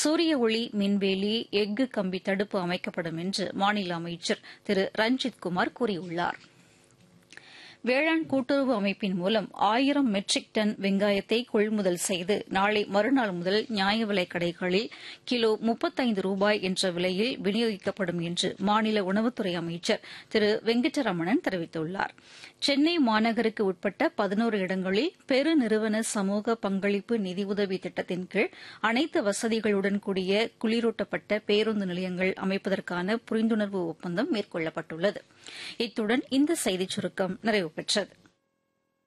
சூரிய ஒளி மின்வேலி எஃகு கம்பி தடுப்பு அமைக்கப்படும் என்று மாநில அமைச்சர் திரு ரஞ்சித் குமார் கூறியுள்ளார் வேளாண் கூட்டுறவு அமைப்பின் மூலம் ஆயிரம் மெட்ரிக் டன் வெங்காயத்தை கொள்முதல் செய்து நாளை மறுநாள் முதல் நியாய விலைக் கடைகளில் கிலோ முப்பத்தைந்து ரூபாய் என்ற விலையில் விநியோகிக்கப்படும் என்று மாநில உணவுத்துறை அமைச்சர் திரு வெங்கடரமணன் தெரிவித்துள்ளார் சென்னை மாநகருக்கு உட்பட்ட பதினோரு இடங்களில் பெருநிறுவன சமூக பங்களிப்பு நிதியுதவி திட்டத்தின் கீழ் அனைத்து வசதிகளுடன் கூடிய குளிரூட்டப்பட்ட பேருந்து நிலையங்கள் அமைப்பதற்கான புரிந்துணர்வு ஒப்பந்தம் மேற்கொள்ளப்பட்டுள்ளது இத்துடன் இந்த செய்திச் சுருக்கம் நிறைவு பெற்றது